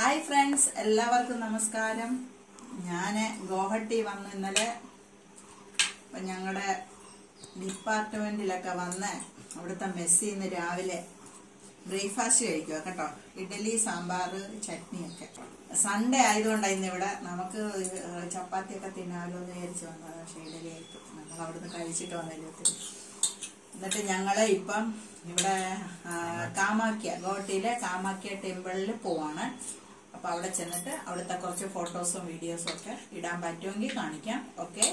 Hi friends എല്ലാവർക്കും നമസ്കാരം ഞാൻ ഗോഹട്ടി വന്നു ഇന്നലെ അപ്പം ഞങ്ങളുടെ ഡിപ്പാർട്ട്മെന്റിലൊക്കെ വന്ന് അവിടുത്തെ മെസ്സി ഇന്ന് രാവിലെ ബ്രേക്ക്ഫാസ്റ്റ് കഴിക്കുക കേട്ടോ ഇഡലി സാമ്പാർ ചട്നിയൊക്കെ സൺഡേ ആയതുകൊണ്ടാണ് ഇന്ന് ഇവിടെ നമുക്ക് ചപ്പാത്തിയൊക്കെ തിന്നാലോ എന്ന് വിചാരിച്ച് വന്നത് പക്ഷേ ഇഡലി ആയിട്ട് നമ്മൾ അവിടുന്ന് കഴിച്ചിട്ട് വന്നില്ല ഒത്തിരി എന്നിട്ട് ഞങ്ങള് ഇപ്പം ഇവിടെ ആ, കാമാക്യ ഗോട്ടിയിലെ കാമാക്യ ടെമ്പിളിൽ പോവാണ് അപ്പൊ അവിടെ ചെന്നിട്ട് അവിടുത്തെ കുറച്ച് ഫോട്ടോസും വീഡിയോസും ഒക്കെ ഇടാൻ പറ്റുമെങ്കിൽ കാണിക്കാം ഓക്കെ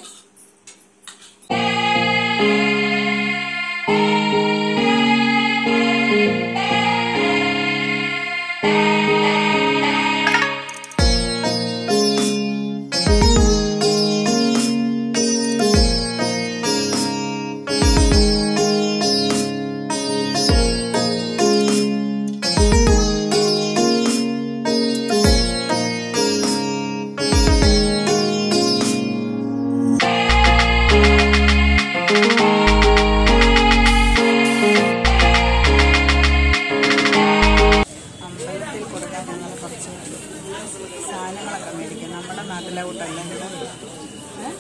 അമ്പലത്തിൽ കൊടുക്കാൻ ഞങ്ങൾ കുറച്ച് സാധനങ്ങളൊക്കെ മേടിക്കും നമ്മുടെ നാട്ടിലെ കൂട്ടല്ലെങ്കിലും ഏ?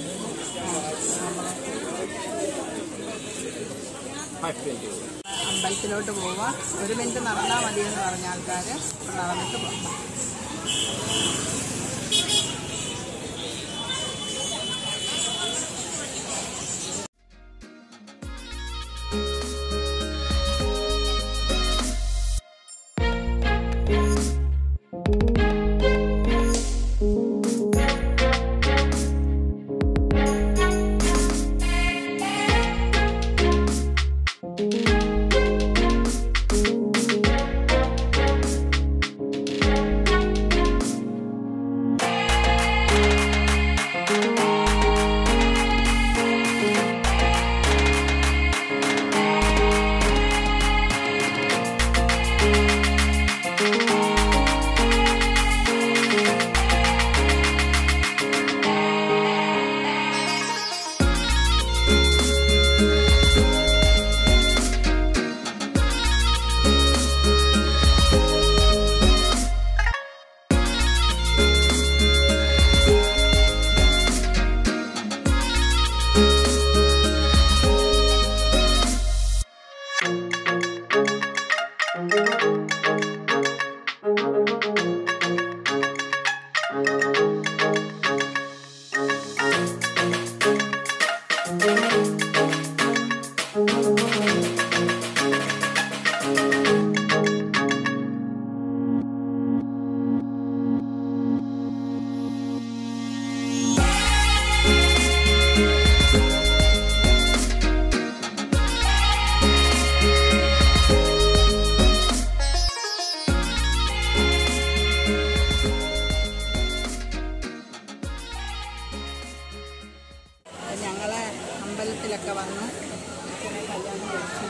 അമ്പലത്തിലോട്ട് പോവുക ഒരു മിനിറ്റ് നടന്നാൽ മതിയെന്ന് പറഞ്ഞ ആൾക്കാർ നടന്നിട്ട് പോകാം ഞങ്ങളെ അമ്പലത്തിലൊക്കെ വന്ന് അച്ഛനെ കല്യാണം കഴിച്ചു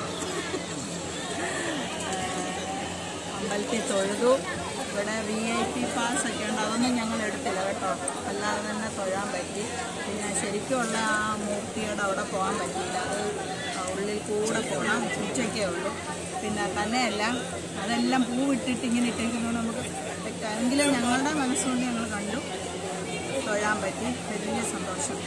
അമ്പലത്തിൽ തൊഴുതു ഇവിടെ വി ഐ പി പാസ് ഒക്കെ ഉണ്ട് അതൊന്നും ഞങ്ങൾ എടുത്തില്ല കേട്ടോ അല്ലാതെ തന്നെ തൊഴാൻ പറ്റി പിന്നെ ശരിക്കുമുള്ള ആ മൂർത്തിയുടെ അവിടെ പോകാൻ പറ്റിയില്ല അത് ഉള്ളിൽ കൂടെ പോകണം ഉച്ചയ്ക്കേ ഉള്ളൂ പിന്നെ തന്നെയല്ല അതെല്ലാം പൂവിട്ടിട്ട് ഇങ്ങനെ ഇട്ടേക്കുന്നതുകൊണ്ട് നമുക്ക് പറ്റാ- എങ്കിലും ഞങ്ങളുടെ മനസ്സുകൊണ്ട് ഞങ്ങൾ കണ്ടു തൊഴാൻ പറ്റി വലിയ സന്തോഷം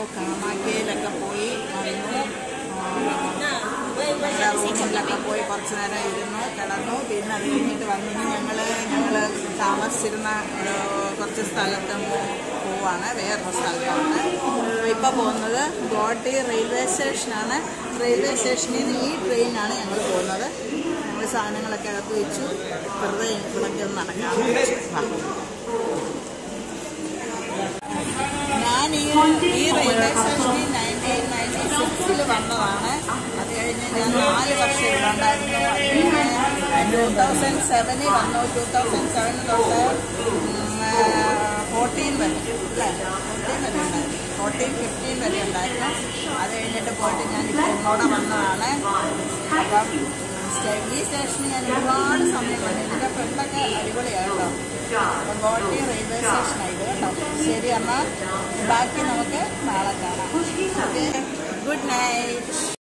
കാമാക്കയിലൊക്കെ പോയി വന്നു ആ, റൂമിലൊക്കെ പോയി കുറച്ച് നേരം ഇരുന്നു കിടന്നു പിന്നെ അത് കഴിഞ്ഞിട്ട് വന്നിട്ട് ഞങ്ങൾ ഞങ്ങൾ താമസിച്ചിരുന്ന ഒരു കുറച്ച് സ്ഥലത്ത് പോവാണ് വേറൊരു സ്ഥലത്താണ് ഇപ്പോൾ പോകുന്നത് ഗോട്ടി റെയിൽവേ സ്റ്റേഷനാണ് റെയിൽവേ സ്റ്റേഷനിൽ നിന്ന് ഈ ട്രെയിനാണ് ഞങ്ങൾ പോകുന്നത് ഞങ്ങൾ സാധനങ്ങളൊക്കെ അകത്ത് വെച്ചു വെറുതെ ഇവിടൊക്കെ ഒന്ന് നടക്കാമെന്ന് വെച്ചു വാ. ഞാൻ ഈ ഈ റെയിൽവേ സ്റ്റേഷനിൽ നയൻറ്റീൻ നയൻറ്റി സിക്സിൽ വന്നതാണ് അത് കഴിഞ്ഞ് ഞാൻ നാല് വർഷം ഇവിടെ ഉണ്ടായിരുന്നു ടൂ തൗസൻഡ് സെവനിൽ വന്നു ടൂ തൗസൻഡ് സെവനിൽ തൊട്ട് ഫോർട്ടീൻ വരെ അല്ലേ ഫോർട്ടീൻ വരെ ഉണ്ടായിരുന്നു ഫോർട്ടീൻ ഫിഫ്റ്റീൻ വരെ ഉണ്ടായിരുന്നു അത് കഴിഞ്ഞിട്ട് പോയിട്ട് ഞാൻ ഇപ്പോൾ ഒന്നോടെ വന്നതാണ് അപ്പം സ്റ്റേ- ഈ സ്റ്റേഷനിൽ ഞാൻ ഒരുപാട് സമയം വന്നു ഇതിൻ്റെ ഫ്രണ്ടൊക്കെ അടിപൊളിയാണ് കേട്ടോ അപ്പം ഗോട്ടി റെയിൽവേ സ്റ്റേഷനാണ് ഇത് കേട്ടോ ശരി എന്നാൽ ബാക്കി നമുക്ക് നാളെ കാണാം ഓക്കെ ഗുഡ് നൈറ്റ്